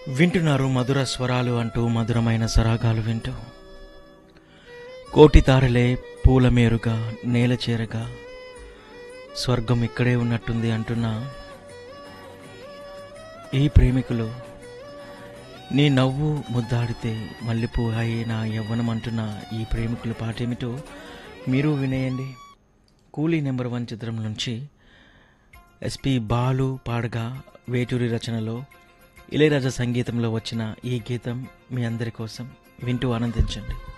వింటున్నారు మధుర స్వరాలు అంటూ మధురమైన సరాగాలు వింటూ కోటి తారలే పూల మేరుగా నేల చేరగా స్వర్గం ఇక్కడే ఉన్నట్టుంది అంటున్న ఈ ప్రేమికులు నీ నవ్వు ముద్దాడితే మల్లెపూ అయి నా యవ్వనం అంటున్న ఈ ప్రేమికుల పాటేమిటో మీరు వినేయండి కూలీ నెంబర్ వన్ చిత్రం నుంచి ఎస్పి బాలు పాడగా వేటూరి రచనలో ఇళయరాజా సంగీతంలో వచ్చిన ఈ గీతం మీ అందరి కోసం వింటూ ఆనందించండి